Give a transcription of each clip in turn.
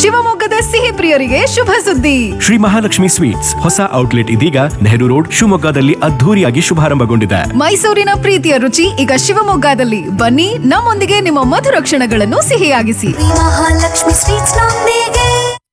ಶಿವಮೊಗ್ಗದ ಸಿಹಿ ಪ್ರಿಯರಿಗೆ ಶುಭ ಸುದ್ದಿ ಶ್ರೀ ಮಹಾಲಕ್ಷ್ಮಿ ಸ್ವೀಟ್ಸ್ ಹೊಸ ಔಟ್ಲೆಟ್ ಇದೀಗ ನೆಹರು ರೋಡ್ ಶಿವಮೊಗ್ಗದಲ್ಲಿ ಅದ್ಧೂರಿಯಾಗಿ ಶುಭಾರಂಭಗೊಂಡಿದೆ ಮೈಸೂರಿನ ಪ್ರೀತಿಯ ರುಚಿ ಈಗ ಶಿವಮೊಗ್ಗದಲ್ಲಿ ಬನ್ನಿ ನಮ್ಮೊಂದಿಗೆ ನಿಮ್ಮ ಮಧುರ ಕ್ಷಣಗಳನ್ನು ಸಿಹಿಯಾಗಿಸಿ ಮಹಾಲಕ್ಷ್ಮಿ ಸ್ವೀಟ್ಸ್ ನೊಂದಿಗೆ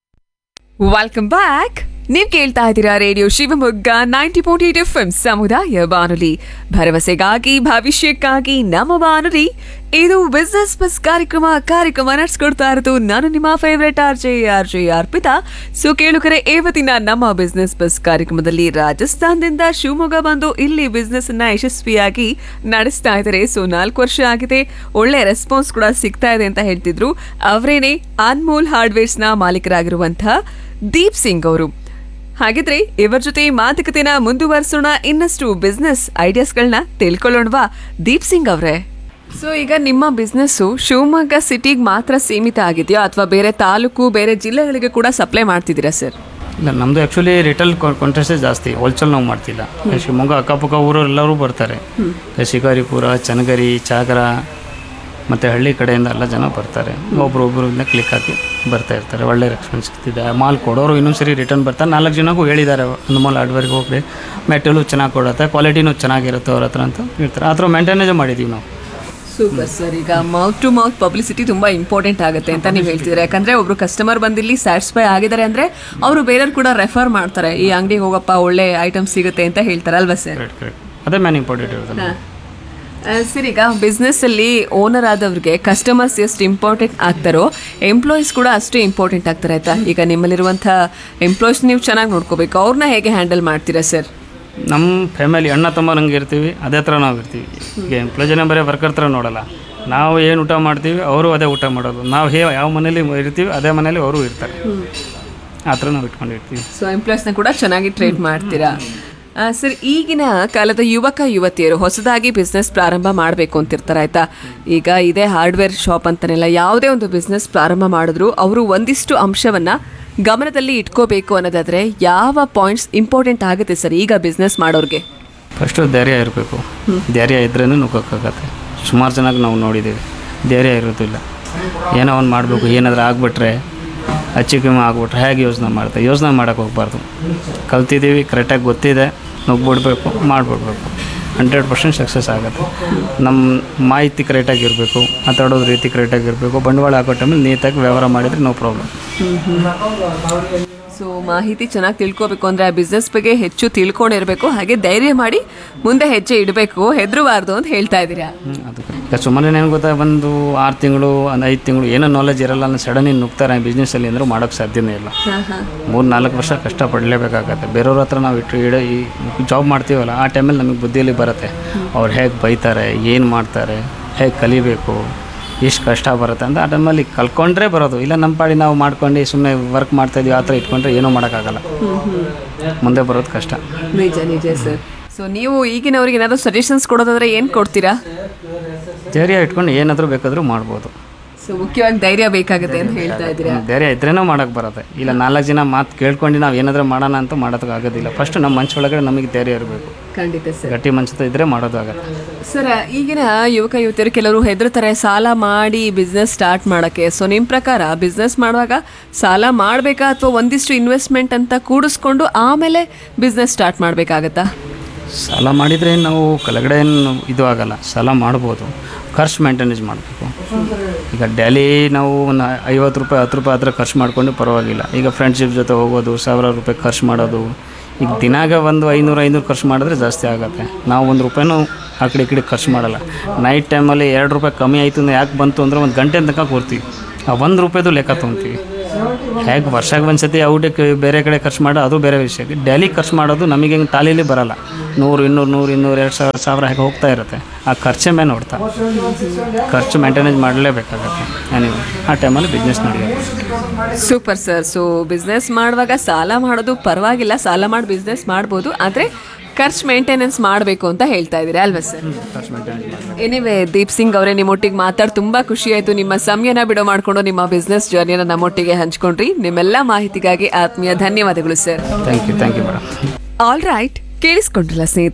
ವೆಲ್ಕಮ್ ಬ್ಯಾಕ್ ನೀವ್ ಕೇಳ್ತಾ ಇದ್ದೀರಾ radio Shivamogga ninety point eight F ಸಮುದಾಯ ಬಾನುಲಿ ಭರವಸೆಗಾಗಿ ಭವಿಷ್ಯಕ್ಕಾಗಿ ನಮ್ಮ ಬಾನುಲಿ ಇದು ಬಿಸ್ನೆಸ್ ಬಸ್ ಕಾರ್ಯಕ್ರಮ ಕಾರ್ಯಕ್ರಮ ನಡೆಸ್ಕೊಡ್ತಾ ಇರೋದು ನಾನು ನಿಮ್ಮ favourite R J R J Arpita so ಕೇಳುಕರೆ ಇವತ್ತಿನ ನಮ್ಮ ಬಿಸ್ನೆಸ್ ಬಸ್ ಕಾರ್ಯಕ್ರಮದಲ್ಲಿ ರಾಜಸ್ಥಾನದಿಂದ ಶಿವಮೊಗ್ಗ ಬಂದು ಇಲ್ಲಿ ಬಿಸ್ನೆಸ್ ಅನ್ನ ಯಶಸ್ವಿಯಾಗಿ ನಡೆಸ್ತಾ ಇದ್ದಾರೆ ಸೊ ನಾಲ್ಕು ವರ್ಷ ಆಗಿದೆ ಒಳ್ಳೆ ರೆಸ್ಪಾನ್ಸ್ ಕೂಡ ಸಿಗ್ತಾ ಇದೆ ಅಂತ ಹೇಳ್ತಿದ್ರು ಅವರೇನೆ ಅನ್ಮೋಲ್ ಹಾರ್ಡ್ವೇರ್ಸ್ ನ ಮಾಲೀಕರಾಗಿರುವಂತಹ ದೀಪ್ ಸಿಂಗ್ ಅವರು ಹಾಗಿದ್ರೆ ಇವರ ಜೊತೆ ಮಾತುಕತೆನ ಮುಂದುವರಿಸೋಣ ಇನ್ನಷ್ಟು ಬಿಸ್ನೆಸ್ ಐಡಿಯಾಸ್ಗಳನ್ನ ತಿಳ್ಕೊಳ್ಳೋಣವಾ ದೀಪ್ ಸಿಂಗ್ ಅವರೇ ಸೊ ಈಗ ನಿಮ್ಮ ಬಿಸ್ನೆಸ್ಸು ಶಿವಮೊಗ್ಗ ಸಿಟಿಗೆ ಮಾತ್ರ ಸೀಮಿತ ಆಗಿದೆಯಾ ಅಥವಾ ಬೇರೆ ತಾಲೂಕು ಬೇರೆ ಜಿಲ್ಲೆಗಳಿಗೆ ಕೂಡ ಸಪ್ಲೈ ಮಾಡ್ತಿದ್ದೀರಾ ಸರ್ ಇಲ್ಲ ನಮ್ಮದು ಆ್ಯಕ್ಚುಲಿ ರಿಟೇಲ್ ಕಾಂಟ್ರಾಸ್ಟೇ ಜಾಸ್ತಿ ಹೋಲ್ಸೇಲ್ ನಾವು ಮಾಡ್ತಿಲ್ಲ ಶಿವಮೊಗ್ಗ ಅಕ್ಕಪಕ್ಕ ಊರು ಎಲ್ಲರೂ ಬರ್ತಾರೆ ಶಿಕಾರಿಪುರ ಚನ್ನಗಿರಿ ಚಾಗರ ಮತ್ತು ಹಳ್ಳಿ ಕಡೆಯಿಂದ ಎಲ್ಲ ಜನ ಬರ್ತಾರೆ ಒಬ್ರು ಒಬ್ಬರಿಂದ ಕ್ಲಿಕ್ ಹಾಕಿ ಬರ್ತಾ ಇರ್ತಾರೆ ಒಳ್ಳೆ ರೆಸ್ಪಾನ್ಸ್ ಸಿಗ್ತಿದೆ ಮಾಲ್ ಕೊಡೋರು ಇನ್ನೊಂದು ಸರಿ ರಿಟರ್ನ್ ಬರ್ತಾರೆ ನಾಲ್ಕು ಜನಕ್ಕೂ ಹೇಳಿದ್ದಾರೆ ಒಂದು ಮಾಲ್ ಹಾರ್ಡ್ವೇರ್ಗೆ ಹೋಗ್ರಿ ಮೆಟೀರಿಯಲು ಚೆನ್ನಾಗಿ ಕೊಡುತ್ತೆ ಕ್ವಾಲಿಟಿನೂ ಚೆನ್ನಾಗಿರುತ್ತೆ ಅವ್ರ ಹತ್ರ ಅಂತ ಹೇಳ್ತಾರೆ ಆ ಥರ ಮೇಂಟೈನೇಜ್ ಮಾಡಿದ್ದೀವಿ ನಾವು ಸೂಪರ್ ಸರ್ ಈಗ ಮೌತ್ ಟು ಮೌತ್ ಪಬ್ಲಿಸಿಟಿ ತುಂಬಾ ಇಂಪಾರ್ಟೆಂಟ್ ಆಗುತ್ತೆ ಅಂತ ನೀವು ಹೇಳ್ತಿದ್ರೆ ಯಾಕಂದ್ರೆ ಒಬ್ರು ಕಸ್ಟಮರ್ ಬಂದಿಲ್ಲಿ ಸ್ಯಾಟಿಸ್ಫೈ ಆಗಿದ್ದಾರೆ ಅಂದ್ರೆ ಅವರು ಬೇರೆಯವ್ರು ಕೂಡ ರೆಫರ್ ಮಾಡ್ತಾರೆ ಈ ಅಂಗಡಿಗೆ ಹೋಗಪ್ಪ ಒಳ್ಳೆ ಐಟಮ್ ಸಿಗುತ್ತೆ ಅಂತ ಹೇಳ್ತಾರೆ ಅಲ್ವಾ ಸರ್ ಕರೆಕ್ಟ್ ಕರೆಕ್ಟ್ ಅದೇ ಮ್ಯಾನ್ ಇಂಪಾರ್ಟೆಂಟ್ ಇರುತ್ತೆ ಸರ್ ಈಗ ಬಿಸ್ನೆಸ್ ಅಲ್ಲಿ ಓನರ್ ಆದವ್ರಿಗೆ ಕಸ್ಟಮರ್ಸ್ ಎಷ್ಟು ಇಂಪಾರ್ಟೆಂಟ್ ಆಗ್ತಾರೋ ಎಂಪ್ಲಾಯೀಸ್ ಕೂಡ ಅಷ್ಟೇ ಇಂಪಾರ್ಟೆಂಟ್ ಆಗ್ತಾರೆ ಆಯ್ತಾ ಈಗ ನಿಮ್ಮಲ್ಲಿರುವಂಥ ಎಂಪ್ಲಾಯೀಸ್ ನೀವು ಚೆನ್ನಾಗಿ ನೋಡ್ಕೋಬೇಕು ಅವ್ರನ್ನ ಹೇಗೆ ಹ್ಯಾಂಡಲ್ ಮಾಡ್ತೀರಾ ಸರ್ ನಮ್ಮ ಫ್ಯಾಮಿಲಿ ಅಣ್ಣ ತಮ್ಮರಂಗೆ ಇರ್ತೀವಿ ಅದೇ ಥರ ನಾವು ಇರ್ತೀವಿ ಈಗ ಎಂಪ್ಲಾಯ್ ಜನ ಬರೀ ವರ್ಕರ್ ಥರ ನೋಡಲ್ಲ ನಾವು ಏನು ಊಟ ಮಾಡ್ತೀವಿ ಅವರು ಅದೇ ಊಟ ಮಾಡೋದು ನಾವು ಹೇ ಯಾವ ಮನೇಲಿ ಇರ್ತೀವಿ ಅದೇ ಮನೇಲಿ ಅವರು ಇರ್ತಾರೆ ಆ ಥರ ನಾವು ಇಟ್ಕೊಂಡಿರ್ತೀವಿ ಸೊ ಎಂಪ್ಲಾಯೀಸ್ನ ಕೂಡ ಚೆನ್ನಾಗಿ ಟ್ರೇಡ್ ಮಾಡ್ತೀರಾ ಆ, ಸರ್ ಈಗಿನ ಕಾಲದ ಯುವಕ ಯುವತಿಯರು ಹೊಸದಾಗಿ ಬಿಸ್ನೆಸ್ ಪ್ರಾರಂಭ ಮಾಡಬೇಕು ಅಂತಿರ್ತಾರೆ ಆಯ್ತಾ ಈಗ ಇದೇ ಹಾರ್ಡ್ವೇರ್ ಶಾಪ್ ಅಂತಾನೆಲ್ಲ ಯಾವುದೇ ಒಂದು ಬಿಸ್ನೆಸ್ ಪ್ರಾರಂಭ ಮಾಡಿದ್ರು ಅವರು ಒಂದಿಷ್ಟು ಅಂಶವನ್ನ ಗಮನದಲ್ಲಿ ಇಟ್ಕೋಬೇಕು ಅನ್ನೋದಾದ್ರೆ ಯಾವ ಪಾಯಿಂಟ್ಸ್ ಇಂಪಾರ್ಟೆಂಟ್ ಆಗುತ್ತೆ ಸರ್ ಈಗ ಬಿಸ್ನೆಸ್ ಮಾಡೋರಿಗೆ ಫಸ್ಟು ಧೈರ್ಯ ಇರಬೇಕು ಧೈರ್ಯ ಇದ್ರೇ ನುಗ್ಗೋಕ್ಕಾಗತ್ತೆ ಸುಮಾರು ಚೆನ್ನಾಗಿ ನಾವು ನೋಡಿದ್ದೀವಿ ಧೈರ್ಯ ಇರೋದಿಲ್ಲ ಏನೋ ಒಂದು ಮಾಡಬೇಕು ಏನಾದರೂ ಆಗಿಬಿಟ್ರೆ ಹೆಚ್ಚು ಕಮ್ಮಿ ಆಗ್ಬಿಟ್ರೆ ಹೇಗೆ ಯೋಚನೆ ಮಾಡ್ತಾರೆ ಯೋಚನೆ ಮಾಡೋಕ್ಕೆ ಹೋಗ್ಬಾರ್ದು ಕಲ್ತಿದ್ದೀವಿ ಕರೆಕ್ಟಾಗಿ ಗೊತ್ತಿದೆ ನುಗ್ಬಿಡ್ಬೇಕು ಮಾಡಿಬಿಡ್ಬೇಕು ಹಂಡ್ರೆಡ್ ಪರ್ಸೆಂಟ್ ಸಕ್ಸಸ್ ಆಗುತ್ತೆ ನಮ್ಮ ಮಾಹಿತಿ ಕರೆಕ್ಟಾಗಿ ಇರಬೇಕು ಮಾತಾಡೋದು ರೀತಿ ಕರೆಕ್ಟಾಗಿ ಇರಬೇಕು ಬಂಡವಾಳ ಹಾಕೋ ಟೈಮಲ್ಲಿ ನೀಟಾಗಿ ವ್ಯವಹಾರ ಮಾಡಿದರೆ ನೋ ಪ್ರಾಬ್ಲಮ್ ಸೊ ಮಾಹಿತಿ ಚೆನ್ನಾಗಿ ತಿಳ್ಕೊಬೇಕು ಅಂದ್ರೆ ಆ ಬಿಸ್ನೆಸ್ ಬಗ್ಗೆ ಹೆಚ್ಚು ತಿಳ್ಕೊಂಡಿರ್ಬೇಕು ಹಾಗೆ ಧೈರ್ಯ ಮಾಡಿ ಮುಂದೆ ಹೆಜ್ಜೆ ಇಡಬೇಕು ಹೆದರಬಾರ್ದು ಅಂತ ಹೇಳ್ತಾ ಇದ್ದೀರಾ ಅದು ಈಗ ಸುಮ್ಮನೆ ಏನು ಗೊತ್ತಾ ಒಂದು ಆರು ತಿಂಗಳು ಒಂದು ಐದು ತಿಂಗಳು ಏನೋ ನಾಲೆಜ್ ಇರಲ್ಲ ಅನ್ನೋ ಸಡನ್ ನುಗ್ತಾರೆ ಬಿಸ್ನೆಸ್ಸಲ್ಲಿ ಅಂದ್ರೆ ಮಾಡೋಕ್ಕೆ ಸಾಧ್ಯನೇ ಇಲ್ಲ ಮೂರು ನಾಲ್ಕು ವರ್ಷ ಕಷ್ಟಪಡಲೇಬೇಕಾಗತ್ತೆ ಬೇರೆಯವ್ರ ಹತ್ರ ನಾವು ಇಟ್ಟು ಇಡ ಈ ಜಾಬ್ ಮಾಡ್ತೀವಲ್ಲ ಆ ಟೈಮಲ್ಲಿ ನಮಗೆ ಬುದ್ಧಿಯಲ್ಲಿ ಬರುತ್ತೆ ಅವ್ರು ಹೇಗೆ ಬೈತಾರೆ ಏನು ಮಾಡ್ತಾರೆ ಹೇಗೆ ಕಲಿಬೇಕು ಎಷ್ಟು ಕಷ್ಟ ಬರುತ್ತೆ ಅಂತ ಆ ಟೈಮಲ್ಲಿ ಕಲ್ಕೊಂಡ್ರೆ ಬರೋದು ಇಲ್ಲ ನಮ್ಮ ಪಾಡಿ ನಾವು ಮಾಡ್ಕೊಂಡು ಸುಮ್ಮನೆ ವರ್ಕ್ ಮಾಡ್ತಾಯಿದ್ವಿ ಆ ಥರ ಇಟ್ಕೊಂಡ್ರೆ ಏನೂ ಮಾಡೋಕ್ಕಾಗಲ್ಲ ಮುಂದೆ ಬರೋದು ಕಷ್ಟ ನಿಜ ನಿಜ ಸರ್ ಸೊ ನೀವು ಈಗಿನವ್ರಿಗೆ ಏನಾದರೂ ಸಜೆಷನ್ಸ್ ಕೊಡೋದಾದ್ರೆ ಏನು ಕೊಡ್ತೀರಾ ಧೈರ್ಯ ಇಟ್ಕೊಂಡು ಏನಾದರೂ ಬೇಕಾದರೂ ಮಾಡ್ಬೋದು ಸೊ ಮುಖ್ಯವಾಗಿ ಧೈರ್ಯ ಬೇಕಾಗುತ್ತೆ ಅಂತ ಹೇಳ್ತಾ ಇದ್ದೀರಾ ಧೈರ್ಯ ಇದ್ರೇನೋ ಮಾಡೋಕ್ಕೆ ಬರುತ್ತೆ ಇಲ್ಲ ನಾಲ್ಕು ಜನ ಮಾತು ಕೇಳ್ಕೊಂಡು ನಾವು ಏನಾದರೂ ಮಾಡೋಣ ಅಂತ ಮಾಡೋದಕ್ಕೆ ಆಗೋದಿಲ್ಲ ಫಸ್ಟ್ ನಮ್ಮ ಮನ್ಸು ಒಳಗಡೆ ನಮಗೆ ಧೈರ್ಯ ಇರಬೇಕು ಖಂಡಿತ ಸರ್ ಗಟ್ಟಿ ಮನ್ಸು ಇದ್ದರೆ ಮಾಡೋದು ಆಗುತ್ತೆ ಸರ್ ಈಗಿನ ಯುವಕ ಯುವತಿಯರು ಕೆಲವರು ಹೆದರ್ತಾರೆ ಸಾಲ ಮಾಡಿ ಬಿಸ್ನೆಸ್ ಸ್ಟಾರ್ಟ್ ಮಾಡೋಕ್ಕೆ ಸೊ ನಿಮ್ಮ ಪ್ರಕಾರ ಬಿಸ್ನೆಸ್ ಮಾಡುವಾಗ ಸಾಲ ಮಾಡಬೇಕಾ ಅಥವಾ ಒಂದಿಷ್ಟು ಇನ್ವೆಸ್ಟ್ಮೆಂಟ್ ಅಂತ ಕೂಡಿಸ್ಕೊಂಡು ಆಮೇಲೆ ಬಿಸ್ನೆಸ್ ಸ್ಟಾರ್ಟ್ ಮಾಡಬೇಕಾಗತ್ತಾ ಸಾಲ ಮಾಡಿದರೆ ನಾವು ಕೆಳಗಡೆ ಏನು ಇದು ಆಗಲ್ಲ ಸಾಲ ಮಾಡ್ಬೋದು ಖರ್ಚು ಮೇಂಟೆನೆನ್ಸ್ ಮಾಡಬೇಕು ಈಗ ಡೈಲಿ ನಾವು ಒಂದು ಐವತ್ತು ರೂಪಾಯಿ ಹತ್ತು ರೂಪಾಯಿ ಹತ್ರ ಖರ್ಚು ಮಾಡಿಕೊಂಡು ಪರವಾಗಿಲ್ಲ ಈಗ ಫ್ರೆಂಡ್ಶಿಪ್ ಜೊತೆ ಹೋಗೋದು ಸಾವಿರಾರು ರೂಪಾಯಿ ಖರ್ಚು ಮಾಡೋದು ಈಗ ದಿನಾಗ ಒಂದು ಐನೂರು ಐನೂರು ಖರ್ಚು ಮಾಡಿದ್ರೆ ಜಾಸ್ತಿ ಆಗುತ್ತೆ ನಾವು ಒಂದು ರೂಪಾಯಿನೂ ಆ ಕಡೆ ಈ ಕಡೆ ಖರ್ಚು ಮಾಡಲ್ಲ ನೈಟ್ ಟೈಮಲ್ಲಿ ಎರಡು ರೂಪಾಯಿ ಕಮ್ಮಿ ಆಯಿತು ಅಂದ್ರೆ ಯಾಕೆ ಬಂತು ಅಂದರೆ ಒಂದು ಗಂಟೆ ತನಕ ಕೊಡ್ತೀವಿ ಆ ಒಂದು ರೂಪಾಯಿದು ಲೆಕ್ಕ ತೊಗೊತೀವಿ ಹೇಗೆ ವರ್ಷಕ್ಕೆ ಒಂದು ಸತಿ ಔಟಕ್ಕೆ ಬೇರೆ ಕಡೆ ಖರ್ಚು ಮಾಡೋ ಅದು ಬೇರೆ ವಿಷಯ ಡೈಲಿ ಖರ್ಚು ಮಾಡೋದು ನಮಗೆ ಹಿಂಗೆ ತಾಲೀಲಿ ಬರಲ್ಲ ನೂರು ಇನ್ನೂರು ನೂರು ಇನ್ನೂರು ಎರಡು ಸಾವಿರ ಸಾವಿರ ಹಾಗೆ ಹೋಗ್ತಾ ಇರುತ್ತೆ ಆ ಖರ್ಚೆ ಮೇಲೆ ನೋಡ್ತಾ ಖರ್ಚು ಮೇಂಟೆನೆನ್ಸ್ ಮಾಡಲೇಬೇಕಾಗತ್ತೆ ನೀವು ಆ ಟೈಮಲ್ಲಿ ಬಿಸ್ನೆಸ್ ನಡೆಯುತ್ತೆ ಸೂಪರ್ ಸರ್ ಸೊ ಬಿಸ್ನೆಸ್ ಮಾಡುವಾಗ ಸಾಲ ಮಾಡೋದು ಪರವಾಗಿಲ್ಲ ಸಾಲ ಮಾಡಿ ಬಿಸ್ನೆಸ್ ಮಾಡ್ಬೋದು ಆದರೆ ಖರ್ಚು ಮೇಂಟೆನೆನ್ಸ್ ಮಾಡಬೇಕು ಅಂತ ಹೇಳ್ತಾ ಇದ್ದೀರಾ ಅಲ್ವಾ ಸರ್ ಖರ್ಚು ಮೇಂಟೆನೆನ್ಸ್ ಮಾಡಬೇಕು ಎನಿವೆ ದೀಪ್ ಸಿಂಗ್ ಅವರೇ ನಿಮ್ಮೊಟ್ಟಿಗೆ ಮಾತಾಡಿ ತುಂಬಾ ಖುಷಿ ಆಯ್ತು ನಿಮ್ಮ ಸಮಯನ ಬಿಡೋ ಮಾಡ್ಕೊಂಡು ನಿಮ್ಮ ಬಿಸ್ನೆಸ್ ಜರ್ನಿನ ನಮ್ಮೊಟ್ಟಿಗೆ ಹಂಚ್ಕೊಂಡ್ರಿ ನಿಮ್ಮೆಲ್ಲ ಮಾಹಿತಿಗಾಗಿ ಆತ್ಮೀಯ ಧನ್ಯವಾದಗಳು sir thank you thank you madam all right ಕೇಳಿಸ್ಕೊಂಡ್ರಲ್ಲ ಸ್ನೇಹಿತರೆ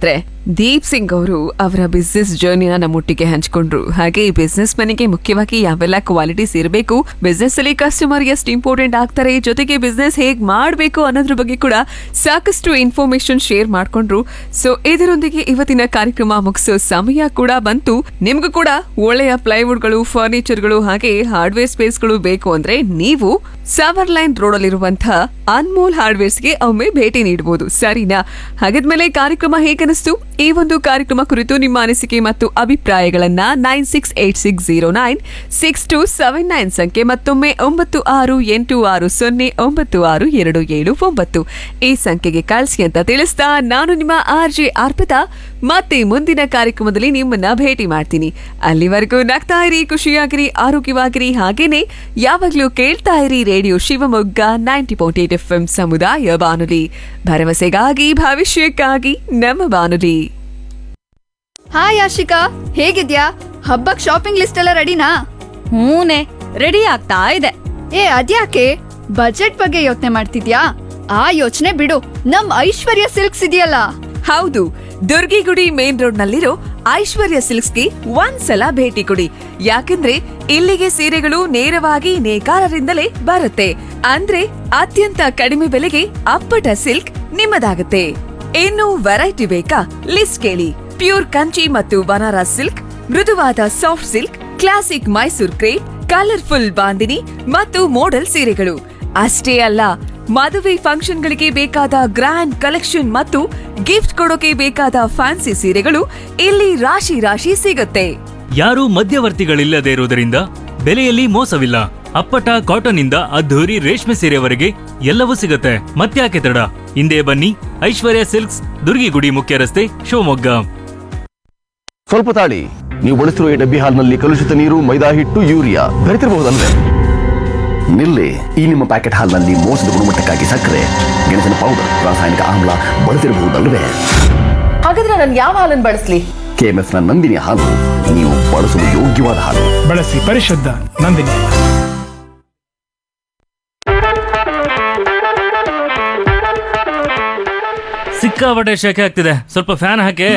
ದೀಪ್ ಸಿಂಗ್ ಅವರು ಅವರ ಬಿಸ್ನೆಸ್ ಜರ್ನಿನ ನಮ್ಮೊಟ್ಟಿಗೆ ಹಂಚಿಕೊಂಡ್ರು ಹಾಗೆ ಈ ಬಿಸ್ನೆಸ್ ಮನೆಗೆ ಮುಖ್ಯವಾಗಿ ಯಾವೆಲ್ಲ ಕ್ವಾಲಿಟೀಸ್ ಇರಬೇಕು ಬಿಸ್ನೆಸ್ ಅಲ್ಲಿ ಕಸ್ಟಮರ್ ಎಷ್ಟು ಇಂಪಾರ್ಟೆಂಟ್ ಆಗ್ತಾರೆ ಜೊತೆಗೆ ಬಿಸ್ನೆಸ್ ಹೇಗ್ ಮಾಡಬೇಕು ಅನ್ನೋದ್ರ ಬಗ್ಗೆ ಕೂಡ ಸಾಕಷ್ಟು ಇನ್ಫಾರ್ಮೇಶನ್ ಶೇರ್ ಮಾಡ್ಕೊಂಡ್ರು ಸೊ ಇದರೊಂದಿಗೆ ಇವತ್ತಿನ ಕಾರ್ಯಕ್ರಮ ಮುಗಿಸೋ ಸಮಯ ಕೂಡ ಬಂತು ನಿಮ್ಗೂ ಕೂಡ ಒಳ್ಳೆಯ ಪ್ಲೈವುಡ್ಗಳು ಫರ್ನಿಚರ್ಗಳು ಹಾಗೆ ಹಾರ್ಡ್ವೇರ್ ಸ್ಪೇಸ್ಗಳು ಬೇಕು ಅಂದ್ರೆ ನೀವು ಸವರ್ ಲೈನ್ ರೋಡ್ ಅಲ್ಲಿರುವಂತಹ ಅನ್ಮೋಲ್ ಹಾರ್ಡ್ವೇರ್ಸ್ಗೆ ಒಮ್ಮೆ ಭೇಟಿ ನೀಡಬಹುದು ಸರಿನಾ ಹಾಗಾದ್ಮೇಲೆ ಕಾರ್ಯಕ್ರಮ ಹೇಗನಿಸ್ತು ಈ ಒಂದು ಕಾರ್ಯಕ್ರಮ ಕುರಿತು ನಿಮ್ಮ ಅನಿಸಿಕೆ ಮತ್ತು ಅಭಿಪ್ರಾಯಗಳನ್ನ nine six eight six zero nine six two seven nine ಸಂಖ್ಯೆ ಮತ್ತೊಮ್ಮೆ ಒಂಬತ್ತು ಆರು ಎಂಟು ಆರು ಸೊನ್ನೆ ಒಂಬತ್ತು ಆರು ಎರಡು ಏಳು ಒಂಬತ್ತು ಈ ಸಂಖ್ಯೆಗೆ ಕಳಿಸಿ ಅಂತ ತಿಳಿಸ್ತಾ ನಾನು ನಿಮ್ಮ ಆರ್ ಜೆ ಅರ್ಪಿತಾ ಮತ್ತೆ ಮುಂದಿನ ಕಾರ್ಯಕ್ರಮದಲ್ಲಿ ನಿಮ್ಮನ್ನ ಭೇಟಿ ಮಾಡ್ತೀನಿ ಅಲ್ಲಿವರೆಗೂ ನಗ್ತಾ ಇರಿ ಖುಷಿಯಾಗಿರಿ ಆರೋಗ್ಯವಾಗಿರಿ ಹಾಗೇನೆ ಯಾವಾಗ್ಲೂ ಕೇಳ್ತಾ ಇರಿ radio Shivamogga ninety point eight F M ಸಮುದಾಯ ಬಾನುಲಿ ಭರವಸೆಗಾಗಿ ಭವಿಷ್ಯಕ್ಕಾಗಿ ನಮ್ಮ ಬಾನುಲಿ ಹಾಯ್ ಆಶಿಕಾ ಹೇಗಿದ್ಯಾ ಹಬ್ಬಕ್ ಶಾಪಿಂಗ್ ಲಿಸ್ಟ್ ಎಲ್ಲ ರೆಡಿನಾ ಹೂನೆ ರೆಡಿ ಆಗ್ತಾ ಇದೆ ಏ ಅದ್ಯಾಕೆ ಬಜೆಟ್ ಬಗ್ಗೆ ಯೋಚನೆ ಮಾಡ್ತಿದ್ಯಾ ಆ ಯೋಚನೆ ಬಿಡು ನಮ್ ಐಶ್ವರ್ಯ ಸಿಲ್ಕ್ಸ್ ಇದೆಯಲ್ಲ ಹೌದು ದುರ್ಗಿಗುಡಿ ಮೇನ್ ರೋಡ್ ನಲ್ಲಿರೋ ಐಶ್ವರ್ಯ ಸಿಲ್ಕ್ಸ್ಗೆ ಒಂದ್ಸಲ ಭೇಟಿ ಕೊಡಿ ಯಾಕಂದ್ರೆ ಇಲ್ಲಿಗೆ ಸೀರೆಗಳು ನೇರವಾಗಿ ನೇಕಾರರಿಂದಲೇ ಬರುತ್ತೆ ಅಂದ್ರೆ ಅತ್ಯಂತ ಕಡಿಮೆ ಬೆಲೆಗೆ ಅಪ್ಪಟ ಸಿಲ್ಕ್ ನಿಮ್ಮದಾಗುತ್ತೆ ಇನ್ನು ವೆರೈಟಿ ಬೇಕಾ ಲಿಸ್ಟ್ ಕೇಳಿ ಪ್ಯೂರ್ ಕಂಚಿ ಮತ್ತು ಬನಾರಸ್ ಸಿಲ್ಕ್ ಮೃದುವಾದ soft silk classic Mysore crepe colourful bandhani ಮತ್ತು ಮೋಡಲ್ ಸೀರೆಗಳು ಅಷ್ಟೇ ಅಲ್ಲ ಮದುವೆ ಫಂಕ್ಷನ್ಗಳಿಗೆ ಬೇಕಾದ ಗ್ರ್ಯಾಂಡ್ ಕಲೆಕ್ಷನ್ ಮತ್ತು ಗಿಫ್ಟ್ ಕೊಡೋಕೆ ಬೇಕಾದ ಫ್ಯಾನ್ಸಿ ಸೀರೆಗಳು ಇಲ್ಲಿ ರಾಶಿ ರಾಶಿ ಸಿಗುತ್ತೆ ಯಾರೂ ಮಧ್ಯವರ್ತಿಗಳಿಲ್ಲದೆ ಇರುವುದರಿಂದ ಬೆಲೆಯಲ್ಲಿ ಮೋಸವಿಲ್ಲ ಅಪ್ಪಟ ಕಾಟನ್ ಇಂದ ಅದ್ಧೂರಿ ರೇಷ್ಮೆ ಸೀರೆವರೆಗೆ ಎಲ್ಲವೂ ಸಿಗುತ್ತೆ ಮತ್ತ್ಯಾಕೆ ತಡ ಹಿಂದೆ ಬನ್ನಿ ಐಶ್ವರ್ಯ ಸಿಲ್ಕ್ಸ್ ದುರ್ಗಿಗುಡಿ ಮುಖ್ಯ ರಸ್ತೆ ಶಿವಮೊಗ್ಗ ಸ್ವಲ್ಪ ತಾಳಿ ನೀವು ಬಳಸಿರುವ ಈ ಡಬ್ಬಿ ಹಾಲ್ನಲ್ಲಿ ಕಲುಷಿತ ನೀರು ಮೈದಾ ಹಿಟ್ಟು ಯೂರಿಯಾ ಬೆರೆತಿರಬಹುದಲ್ವೇ ನಿಲ್ಲಿ ಈ ನಿಮ್ಮ ಪ್ಯಾಕೆಟ್ ಹಾಲ್ನಲ್ಲಿ ಮೋಸದ ಗುಣಮಟ್ಟಕ್ಕಾಗಿ ಸಕ್ಕರೆ ಗೆಣಸಿನ ಪೌಡರ್ ರಾಸಾಯನಿಕ ಆಮ್ಲ ಬಳಸಿರಬಹುದಲ್ವೇ ಹಾಗಾದ್ರೆ ನಾನು ಯಾವ ಹಾಲನ್ನು ಬಳಸಲಿ ಕೆಎಂಎಫ್ ನ ನಂದಿನಿ ಹಾಲು ನೀವು ಬಳಸಲು ಯೋಗ್ಯವಾದ ಹಾಲು ಬಳಸಿ ಪರಿಶುದ್ಧ ನಂದಿನಿ ಸಿಕ್ಕಾಪಟ್ಟೆ ಶೆಕೆ ಆಗ್ತಿದೆ ಸ್ವಲ್ಪ ಫ್ಯಾನ್ ಹಾಕಿ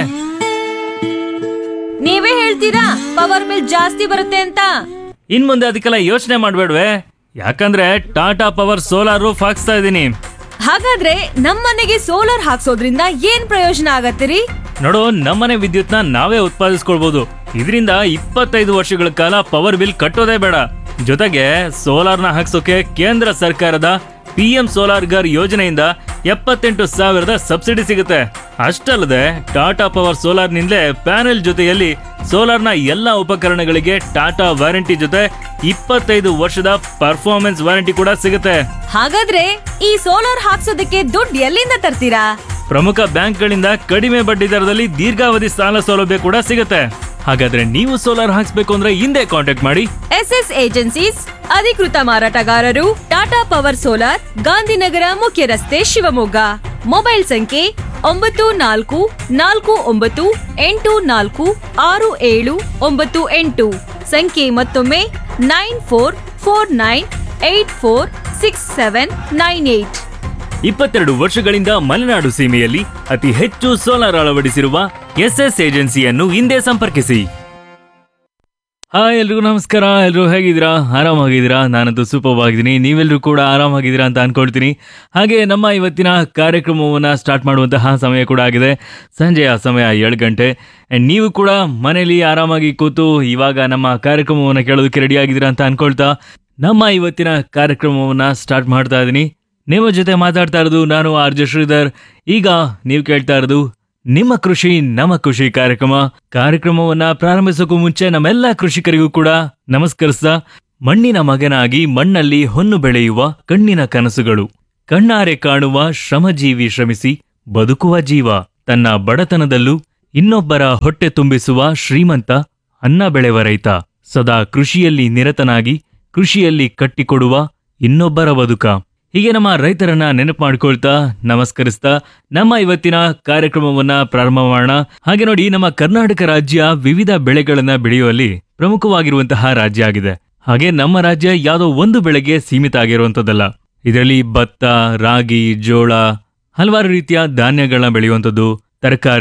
ನೀವೇ ಹೇಳ್ತೀರಾ ಪವರ್ ಬಿಲ್ ಜಾಸ್ತಿ ಬರುತ್ತೆ ಅಂತ ಇನ್ ಮುಂದೆ ಅದಕ್ಕೆಲ್ಲ ಯೋಚನೆ ಮಾಡ್ಬೇಡ್ವೆ ಯಾಕಂದ್ರೆ ಟಾಟಾ ಪವರ್ ಸೋಲಾರ್ ರೂಫ್ ಹಾಕ್ಸ್ತಾ ಇದ್ದೀನಿ ಹಾಗಾದ್ರೆ ನಮ್ಮನೆಗೆ ಸೋಲಾರ್ ಹಾಕ್ಸೋದ್ರಿಂದ ಏನ್ ಪ್ರಯೋಜನ ಆಗತ್ತಿರಿ ನೋಡು ನಮ್ಮನೆ ವಿದ್ಯುತ್ನ ನಾವೇ ಉತ್ಪಾದಿಸ್ಕೊಳ್ಬಹುದು ಇದರಿಂದ ಇಪ್ಪತ್ತೈದು ವರ್ಷಗಳ ಕಾಲ ಪವರ್ ಬಿಲ್ ಕಟ್ಟೋದೇ ಬೇಡ ಜೊತೆಗೆ ಸೋಲಾರ್ನ ಹಾಕ್ಸೋಕೆ ಕೇಂದ್ರ ಸರ್ಕಾರದ ಪಿ ಎಂ ಸೋಲಾರ್ ಗರ್ ಯೋಜನೆಯಿಂದ ಎಪ್ಪತ್ತೆಂಟು ಸಾವಿರದ ಸಬ್ಸಿಡಿ ಸಿಗುತ್ತೆ ಅಷ್ಟಲ್ಲದೆ ಟಾಟಾ ಪವರ್ ಸೋಲಾರ್ನಿಂದಲೇ ಪ್ಯಾನೆಲ್ ಜೊತೆಯಲ್ಲಿ ಸೋಲಾರ್ನ ಎಲ್ಲ ಉಪಕರಣಗಳಿಗೆ ಟಾಟಾ ವಾರಂಟಿ ಜೊತೆ ಇಪ್ಪತ್ತೈದು ವರ್ಷದ ಪರ್ಫಾರ್ಮೆನ್ಸ್ ವಾರಂಟಿ ಕೂಡ ಸಿಗುತ್ತೆ ಹಾಗಾದ್ರೆ ಈ ಸೋಲಾರ್ ಹಾಕ್ಸೋದಕ್ಕೆ ದುಡ್ಡು ಎಲ್ಲಿಂದ ತರ್ತೀರಾ ಪ್ರಮುಖ ಬ್ಯಾಂಕ್ಗಳಿಂದ ಕಡಿಮೆ ಬಡ್ಡಿ ದರದಲ್ಲಿ ದೀರ್ಘಾವಧಿ ಸಾಲ ಸೌಲಭ್ಯ ಕೂಡ ಸಿಗುತ್ತೆ ಹಾಗಾದ್ರೆ ನೀವು ಸೋಲಾರ್ ಹಾಕ್ಸ್ಬೇಕು ಅಂದ್ರೆ ಹಿಂದೆ ಕಾಂಟ್ಯಾಕ್ಟ್ ಮಾಡಿ ಎಸ್ ಎಸ್ ಏಜೆನ್ಸೀಸ್ ಅಧಿಕೃತ ಮಾರಾಟಗಾರರು ಟಾಟಾ ಪವರ್ ಸೋಲಾರ್ ಗಾಂಧಿನಗರ ಮುಖ್ಯ ರಸ್ತೆ ಶಿವಮೊಗ್ಗ ಮೊಬೈಲ್ ಸಂಖ್ಯೆ ಒಂಬತ್ತು ನಾಲ್ಕು ನಾಲ್ಕು ಒಂಬತ್ತು ಎಂಟು ನಾಲ್ಕು ಆರು ಏಳು ಒಂಬತ್ತು ಎಂಟು ಸಂಖ್ಯೆ ಮತ್ತೊಮ್ಮೆ nine four four nine eight four six seven nine eight ಇಪ್ಪತ್ತೆರಡು ವರ್ಷಗಳಿಂದ ಮಲೆನಾಡು ಸೀಮೆಯಲ್ಲಿ ಅತಿ ಹೆಚ್ಚು ಸೋಲಾರ್ ಅಳವಡಿಸಿರುವ ಎಸ್ಎಸ್ ಏಜೆನ್ಸಿಯನ್ನು ಹಿಂದೆ ಸಂಪರ್ಕಿಸಿ ಹಾಯ್ ಎಲ್ರಿಗೂ ನಮಸ್ಕಾರ ಎಲ್ರು ಹೇಗಿದ್ದೀರಾ ಆರಾಮಾಗಿದ್ದೀರಾ ನಾನಂತೂ ಸೂಪರ್ ಆಗಿದ್ದೀನಿ ನೀವೆಲ್ಲರೂ ಕೂಡ ಆರಾಮಾಗಿದ್ದೀರಾ ಅಂತ ಅನ್ಕೊಳ್ತೀನಿ ಹಾಗೆ ನಮ್ಮ ಇವತ್ತಿನ ಕಾರ್ಯಕ್ರಮವನ್ನು ಸ್ಟಾರ್ಟ್ ಮಾಡುವಂತಹ ಸಮಯ ಕೂಡ ಆಗಿದೆ ಸಂಜೆಯ ಸಮಯ ಏಳು ಗಂಟೆ And ನೀವು ಕೂಡ ಮನೆಯಲ್ಲಿ ಆರಾಮಾಗಿ ಕೂತು ಇವಾಗ ನಮ್ಮ ಕಾರ್ಯಕ್ರಮವನ್ನು ಕೇಳೋದಕ್ಕೆ ರೆಡಿ ಆಗಿದ್ದೀರಾ ಅಂತ ಅನ್ಕೊಳ್ತಾ ನಮ್ಮ ಇವತ್ತಿನ ಕಾರ್ಯಕ್ರಮವನ್ನು ಸ್ಟಾರ್ಟ್ ಮಾಡ್ತಾ ಇದ್ದೀನಿ ನಿಮ್ಮ ಜೊತೆ ಮಾತಾಡ್ತಾ ಇರೋದು ನಾನು ಆರ್ ಜೆ ಶ್ರೀಧರ್ ಈಗ ನೀವು ಕೇಳ್ತಾ ಇರೋದು ನಿಮ್ಮ ಕೃಷಿ ನಮ್ಮ ಖುಷಿ ಕಾರ್ಯಕ್ರಮ ಕಾರ್ಯಕ್ರಮವನ್ನ ಪ್ರಾರಂಭಿಸೋಕ್ಕೂ ಮುಂಚೆ ನಮ್ಮೆಲ್ಲ ಕೃಷಿಕರಿಗೂ ಕೂಡ ನಮಸ್ಕರಿಸ್ತಾ ಮಣ್ಣಿನ ಮಗನಾಗಿ ಮಣ್ಣಲ್ಲಿ ಹೊನ್ನು ಬೆಳೆಯುವ ಕಣ್ಣಿನ ಕನಸುಗಳು ಕಣ್ಣಾರೆ ಕಾಣುವ ಶ್ರಮಜೀವಿ ಶ್ರಮಿಸಿ ಬದುಕುವ ಜೀವ ತನ್ನ ಬಡತನದಲ್ಲೂ ಇನ್ನೊಬ್ಬರ ಹೊಟ್ಟೆ ತುಂಬಿಸುವ ಶ್ರೀಮಂತ ಅನ್ನ ಬೆಳೆವ ರೈತ ಸದಾ ಕೃಷಿಯಲ್ಲಿ ನಿರತನಾಗಿ ಕೃಷಿಯಲ್ಲಿ ಕಟ್ಟಿಕೊಡುವ ಇನ್ನೊಬ್ಬರ ಬದುಕ ಹೀಗೆ ನಮ್ಮ ರೈತರನ್ನ ನೆನಪು ಮಾಡ್ಕೊಳ್ತಾ ನಮಸ್ಕರಿಸ್ತಾ ನಮ್ಮ ಇವತ್ತಿನ ಕಾರ್ಯಕ್ರಮವನ್ನ ಪ್ರಾರಂಭ ಮಾಡೋಣ ಹಾಗೆ ನೋಡಿ ನಮ್ಮ ಕರ್ನಾಟಕ ರಾಜ್ಯ ವಿವಿಧ ಬೆಳೆಗಳನ್ನ ಬೆಳೆಯುವಲ್ಲಿ ಪ್ರಮುಖವಾಗಿರುವಂತಹ ರಾಜ್ಯ ಆಗಿದೆ ಹಾಗೆ ನಮ್ಮ ರಾಜ್ಯ ಯಾವುದೋ ಒಂದು ಬೆಳೆಗೆ ಸೀಮಿತ ಆಗಿರುವಂತದ್ದಲ್ಲ ಇದರಲ್ಲಿ ಭತ್ತ ರಾಗಿ ಜೋಳ ಹಲವಾರು ರೀತಿಯ ಧಾನ್ಯಗಳನ್ನ ಬೆಳೆಯುವಂಥದ್ದು ತರಕಾರಿ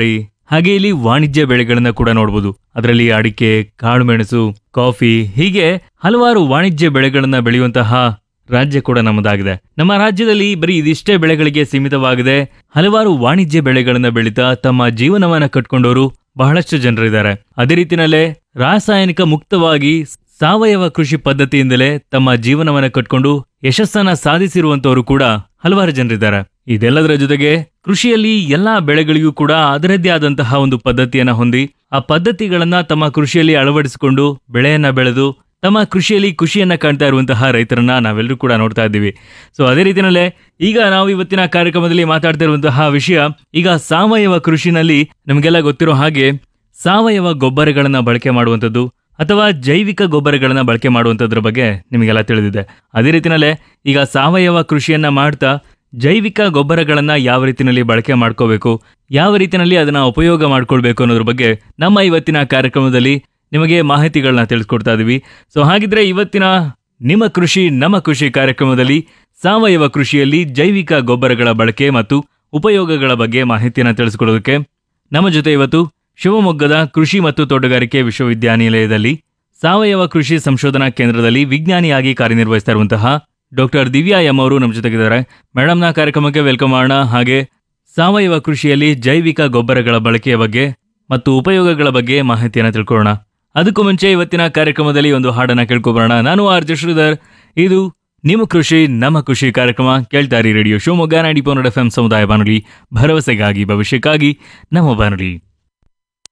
ಹಾಗೆ ಇಲ್ಲಿ ವಾಣಿಜ್ಯ ಬೆಳೆಗಳನ್ನ ಕೂಡ ನೋಡಬಹುದು ಅದರಲ್ಲಿ ಅಡಿಕೆ ಕಾಳುಮೆಣಸು ಕಾಫಿ ಹೀಗೆ ಹಲವಾರು ವಾಣಿಜ್ಯ ಬೆಳೆಗಳನ್ನ ಬೆಳೆಯುವಂತಹ ರಾಜ್ಯ ಕೂಡ ನಮ್ಮದಾಗಿದೆ ನಮ್ಮ ರಾಜ್ಯದಲ್ಲಿ ಬರೀ ಇದಿಷ್ಟೇ ಬೆಳೆಗಳಿಗೆ ಸೀಮಿತವಾಗಿದೆ ಹಲವಾರು ವಾಣಿಜ್ಯ ಬೆಳೆಗಳನ್ನ ಬೆಳೀತಾ ತಮ್ಮ ಜೀವನವನ್ನ ಕಟ್ಕೊಂಡವರು ಬಹಳಷ್ಟು ಜನರಿದ್ದಾರೆ ಅದೇ ರೀತಿನಲ್ಲೇ ರಾಸಾಯನಿಕ ಮುಕ್ತವಾಗಿ ಸಾವಯವ ಕೃಷಿ ಪದ್ಧತಿಯಿಂದಲೇ ತಮ್ಮ ಜೀವನವನ್ನ ಕಟ್ಕೊಂಡು ಯಶಸ್ಸನ್ನ ಸಾಧಿಸಿರುವಂತವರು ಕೂಡ ಹಲವಾರು ಜನರಿದ್ದಾರೆ ಇದೆಲ್ಲದರ ಜೊತೆಗೆ ಕೃಷಿಯಲ್ಲಿ ಎಲ್ಲಾ ಬೆಳೆಗಳಿಗೂ ಕೂಡ ಅದರದ್ದೇ ಆದಂತಹ ಒಂದು ಪದ್ಧತಿಯನ್ನ ಹೊಂದಿ ಆ ಪದ್ಧತಿಗಳನ್ನ ತಮ್ಮ ಕೃಷಿಯಲ್ಲಿ ಅಳವಡಿಸಿಕೊಂಡು ಬೆಳೆಯನ್ನ ಬೆಳೆದು ತಮ್ಮ ಕೃಷಿಯಲ್ಲಿ ಖುಷಿಯನ್ನ ಕಾಣ್ತಾ ಇರುವಂತಹ ರೈತರನ್ನ ನಾವೆಲ್ಲರೂ ಕೂಡ ನೋಡ್ತಾ ಇದ್ದೀವಿ ಸೊ ಅದೇ ರೀತಿಯಲ್ಲೇ ಈಗ ನಾವು ಇವತ್ತಿನ ಕಾರ್ಯಕ್ರಮದಲ್ಲಿ ಮಾತಾಡ್ತಾ ಇರುವಂತಹ ವಿಷಯ ಈಗ ಸಾವಯವ ಕೃಷಿನಲ್ಲಿ ನಮಗೆಲ್ಲ ಗೊತ್ತಿರೋ ಹಾಗೆ ಸಾವಯವ ಗೊಬ್ಬರಗಳನ್ನ ಬಳಕೆ ಮಾಡುವಂಥದ್ದು ಅಥವಾ ಜೈವಿಕ ಗೊಬ್ಬರಗಳನ್ನ ಬಳಕೆ ಮಾಡುವಂಥದ್ರ ಬಗ್ಗೆ ನಿಮಗೆಲ್ಲ ತಿಳಿದಿದೆ ಅದೇ ರೀತಿನಲ್ಲೇ ಈಗ ಸಾವಯವ ಕೃಷಿಯನ್ನ ಮಾಡ್ತಾ ಜೈವಿಕ ಗೊಬ್ಬರಗಳನ್ನ ಯಾವ ರೀತಿನಲ್ಲಿ ಬಳಕೆ ಮಾಡ್ಕೋಬೇಕು ಯಾವ ರೀತಿನಲ್ಲಿ ಅದನ್ನ ಉಪಯೋಗ ಮಾಡ್ಕೊಳ್ಬೇಕು ಅನ್ನೋದ್ರ ಬಗ್ಗೆ ನಮ್ಮ ಇವತ್ತಿನ ಕಾರ್ಯಕ್ರಮದಲ್ಲಿ ನಿಮಗೆ ಮಾಹಿತಿಗಳನ್ನ ತಿಳಿಸ್ಕೊಡ್ತಾ ಇದೀವಿ ಸೊ ಹಾಗಿದ್ರೆ ಇವತ್ತಿನ ನಿಮ್ಮ ಕೃಷಿ ನಮ್ಮ ಕೃಷಿ ಕಾರ್ಯಕ್ರಮದಲ್ಲಿ ಸಾವಯವ ಕೃಷಿಯಲ್ಲಿ ಜೈವಿಕ ಗೊಬ್ಬರಗಳ ಬಳಕೆ ಮತ್ತು ಉಪಯೋಗಗಳ ಬಗ್ಗೆ ಮಾಹಿತಿಯನ್ನು ತಿಳಿಸ್ಕೊಡೋದಕ್ಕೆ ನಮ್ಮ ಜೊತೆ ಇವತ್ತು ಶಿವಮೊಗ್ಗದ ಕೃಷಿ ಮತ್ತು ತೋಟಗಾರಿಕೆ ವಿಶ್ವವಿದ್ಯಾನಿಲಯದಲ್ಲಿ ಸಾವಯವ ಕೃಷಿ ಸಂಶೋಧನಾ ಕೇಂದ್ರದಲ್ಲಿ ವಿಜ್ಞಾನಿಯಾಗಿ ಕಾರ್ಯನಿರ್ವಹಿಸ್ತಾ ಇರುವಂತಹ ಡಾಕ್ಟರ್ ದಿವ್ಯಾ ಎಂ ಅವರು ನಮ್ಮ ಜೊತೆಗಿದ್ದಾರೆ ಮೇಡಮ್ನ ಕಾರ್ಯಕ್ರಮಕ್ಕೆ ವೆಲ್ಕಮ್ ಮಾಡೋಣ ಹಾಗೆ ಸಾವಯವ ಕೃಷಿಯಲ್ಲಿ ಜೈವಿಕ ಗೊಬ್ಬರಗಳ ಬಳಕೆಯ ಬಗ್ಗೆ ಮತ್ತು ಉಪಯೋಗಗಳ ಬಗ್ಗೆ ಮಾಹಿತಿಯನ್ನು ತಿಳ್ಕೊಳ್ಳೋಣ ಅದಕ್ಕೂ ಮುಂಚೆ ಇವತ್ತಿನ ಕಾರ್ಯಕ್ರಮದಲ್ಲಿ ಒಂದು ಹಾಡನ್ನ ಕೇಳ್ಕೊಬರೋಣ ನಾನು ಆರ್ ಜೆ ಶ್ರೀಧರ್ ಇದು ನಿಮ್ಮ ಕೃಷಿ ನಮ್ಮ ಕೃಷಿ ಕಾರ್ಯಕ್ರಮ ಕೇಳ್ತಾರಿ ರೇಡಿಯೋ ಶಿವಮೊಗ್ಗ ನಾಡಿ ಪೋನಡ್ ಎಫ್ ಎಂ ಸಮುದಾಯ ಬಾನುಲಿ ಭರವಸೆಗಾಗಿ ಭವಿಷ್ಯಕ್ಕಾಗಿ ನಮ್ಮ ಬಾನುಲಿ